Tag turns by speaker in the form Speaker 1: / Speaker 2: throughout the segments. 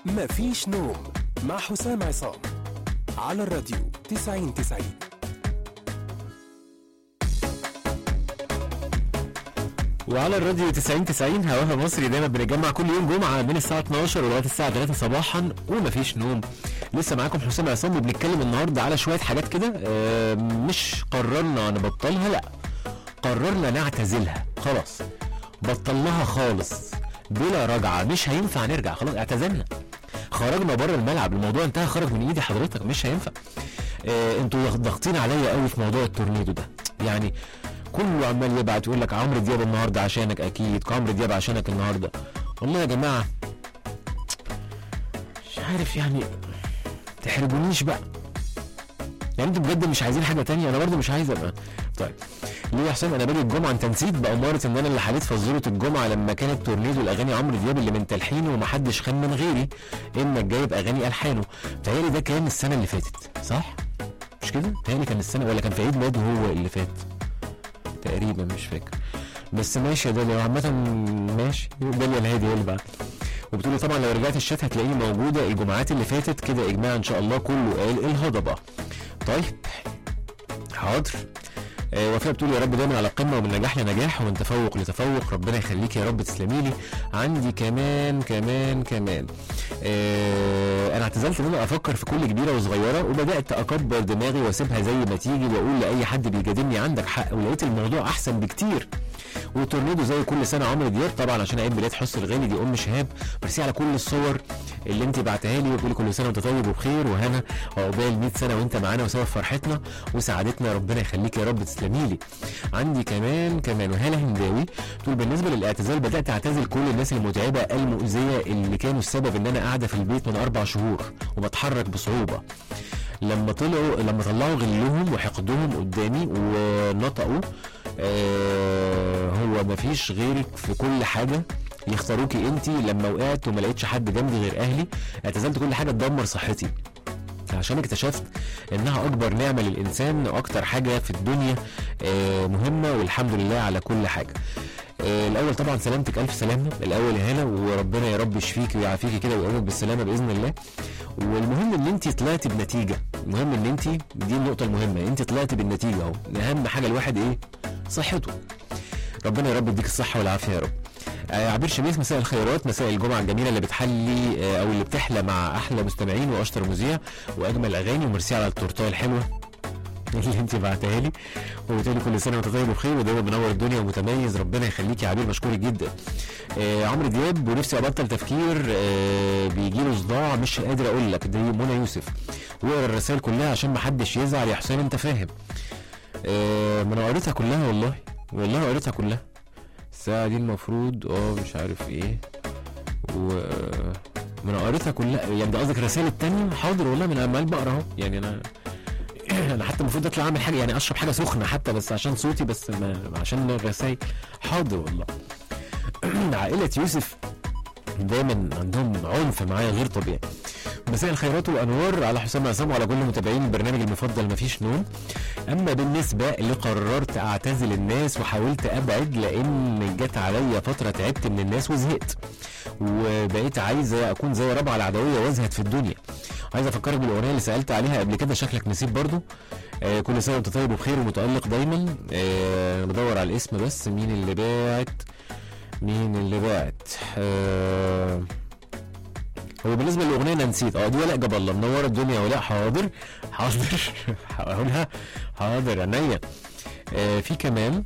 Speaker 1: مفيش نوم مع حسام عصام على الراديو 90 90
Speaker 2: وعلى الراديو 90 90 هواها مصري دايما بنتجمع كل يوم جمعه من الساعه 12 لغايه الساعه 3 صباحا ومفيش نوم لسه معاكم حسام عصام وبنتكلم النهارده على شويه حاجات كده آه، مش قررنا نبطلها لا قررنا نعتزلها خلاص بطلناها خالص بلا رجعه مش هينفع نرجع خلاص اعتزلنا خرجنا بره الملعب الموضوع انتهى خرج من ايدي حضرتك مش هينفع آه، انتوا ضاغطين عليا قوي في موضوع التورنيدو ده يعني كله عمال يبعت يقول لك عمرو دياب النهارده عشانك اكيد عمرو دياب عشانك النهارده والله يا جماعه مش عارف يعني تحرجونيش بقى يعني انتوا بجد مش عايزين حاجه تانية انا برضو مش عايز ابقى طيب ليه يا حسام انا باجي الجمعه انت نسيت بأمارة ان انا اللي حليت فزوره الجمعه لما كانت تورنيدو الاغاني عمرو دياب اللي من تلحينه ومحدش خان من غيري انك جايب اغاني الحانه بتهيألي ده كان السنه اللي فاتت صح؟ مش كده؟ بتهيألي كان السنه ولا كان في عيد ميلاده هو اللي فات تقريبا مش فاكر بس ماشي يا داليا عامة ماشي داليا الهادي هي اللي بعت وبتقولي طبعا لو رجعت الشات هتلاقيني موجودة الجمعات اللي فاتت كده إجماع إن شاء الله كله قال الهضبة طيب حاضر آه وفاء بتقول يا رب دايما على قمه ومن نجاح لنجاح ومن تفوق لتفوق ربنا يخليك يا رب تسلمي لي عندي كمان كمان كمان آه انا اعتزلت ان انا افكر في كل كبيره وصغيره وبدات اكبر دماغي واسيبها زي ما تيجي واقول لاي حد بيجادلني عندك حق ولقيت الموضوع احسن بكتير وتورنيدو زي كل سنه عمرو دياب طبعا عشان عيد ميلاد حسن الغالي دي ام شهاب ميرسي على كل الصور اللي انت بعتها لي وبتقولي كل سنه وانت طيب وبخير وهنا عقبال 100 سنه وانت معانا وسوا في فرحتنا وسعادتنا ربنا يخليك يا رب تسلمي لي عندي كمان كمان وهاله هنداوي تقول بالنسبه للاعتزال بدات اعتزل كل الناس المتعبه المؤذيه اللي كانوا السبب ان انا قاعده في البيت من اربع شهور وبتحرك بصعوبه لما طلعوا لما طلعوا غلهم وحقدهم قدامي ونطقوا آه هو مفيش غيرك في كل حاجه يختاروكي انت لما وقعت وما لقيتش حد جنبي غير اهلي اعتزلت كل حاجه تدمر صحتي عشان اكتشفت انها اكبر نعمه للانسان واكتر حاجه في الدنيا آه مهمه والحمد لله على كل حاجه آه الاول طبعا سلامتك الف سلامه الاول يا هنا وربنا يا رب يشفيكي ويعافيكي كده ويقومك بالسلامه باذن الله والمهم ان انت طلعتي بنتيجه المهم ان انت دي النقطه المهمه انت طلعتي بالنتيجه اهو اهم حاجه الواحد ايه صحته ربنا يا رب يديك الصحه والعافيه يا رب آه عبير شميس مساء الخيرات مساء الجمعه الجميله اللي بتحلي آه او اللي بتحلى مع احلى مستمعين واشطر مذيع واجمل اغاني وميرسي على التورتايه الحلوه اللي انت بعتها لي وبتقولي كل سنه وانت طيب وبخير ودايما منور الدنيا ومتميز ربنا يخليك يا عبير مشكورك جدا آه عمرو دياب ونفسي ابطل تفكير آه بيجي له صداع مش قادر اقول لك دي منى يوسف واقرا الرسائل كلها عشان ما حدش يزعل يا حسام انت فاهم آه ما انا قريتها كلها والله والله قريتها كلها الساعة دي المفروض اه مش عارف ايه و ما انا قريتها كلها يعني ده قصدك الرسائل التانية حاضر والله من عمال بقرا اهو يعني انا انا حتى المفروض اطلع اعمل حاجه يعني اشرب حاجه سخنه حتى بس عشان صوتي بس ما عشان الرسائل حاضر والله عائله يوسف دايما عندهم عنف معايا غير طبيعي مساء الخيرات والانوار على حسام عصام وعلى كل متابعين البرنامج المفضل مفيش نوم اما بالنسبه اللي قررت اعتزل الناس وحاولت ابعد لان جت عليا فتره تعبت من الناس وزهقت وبقيت عايزه اكون زي ربع العدويه وازهد في الدنيا عايز افكرك بالاغنيه اللي سالت عليها قبل كده شكلك نسيت برضو آه كل سنه وانت طيب وبخير ومتالق دايما آه بدور على الاسم بس مين اللي باعت مين اللي باعت آه هو بالنسبه للاغنيه انا نسيت اه دي ولاء جاب الله منوره الدنيا ولاء حاضر حاضر هقولها حاضر عينيا آه في كمان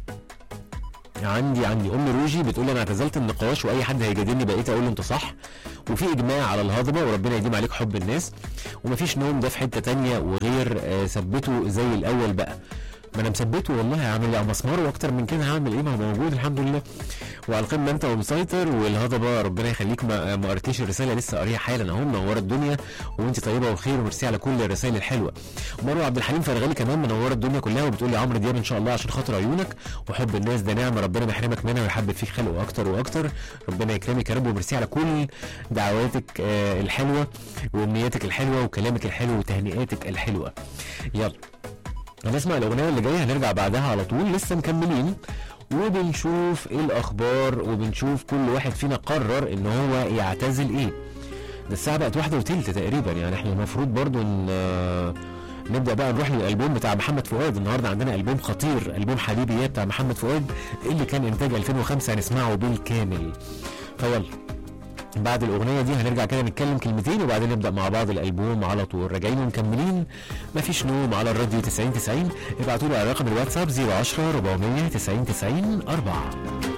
Speaker 2: عندي عندي ام روجي بتقول لي انا اعتزلت النقاش واي حد هيجادلني بقيت اقول له انت صح وفي اجماع على الهضبه وربنا يديم عليك حب الناس ومفيش نوم ده في حته تانية وغير آه ثبته زي الاول بقى ما انا مثبته والله هعمل ايه مسمار واكتر من كده هعمل ايه ما هو موجود الحمد لله وعلى القمه انت ومسيطر والهضبه ربنا يخليك ما, ما قريتيش الرساله لسه قاريها حالا اهو منوره الدنيا وانت طيبه وخير وميرسي على كل الرسائل الحلوه مروه عبد الحليم فرغالي كمان منوره الدنيا كلها وبتقول لي عمرو دياب ان شاء الله عشان خاطر عيونك وحب الناس ده نعمه ربنا ما يحرمك منها ويحبب فيك خلقه اكتر واكتر ربنا يكرمك يا رب وميرسي على كل دعواتك آه الحلوه وامنياتك الحلوه وكلامك الحلو وتهنئاتك الحلوه يلا هنسمع الاغنيه اللي جايه هنرجع بعدها على طول لسه مكملين وبنشوف ايه الاخبار وبنشوف كل واحد فينا قرر ان هو يعتزل ايه الساعه بقت واحدة وتلت تقريبا يعني احنا المفروض برضو ان آه، نبدا بقى نروح للالبوم بتاع محمد فؤاد النهارده عندنا البوم خطير البوم حبيبي يا بتاع محمد فؤاد اللي كان انتاج 2005 هنسمعه بالكامل فيلا بعد الاغنيه دي هنرجع كده نتكلم كلمتين وبعدين نبدا مع بعض الالبوم على طول راجعين ومكملين مفيش نوم على الراديو 90 90 ابعتوا لي على رقم الواتساب 010 400 90 90 4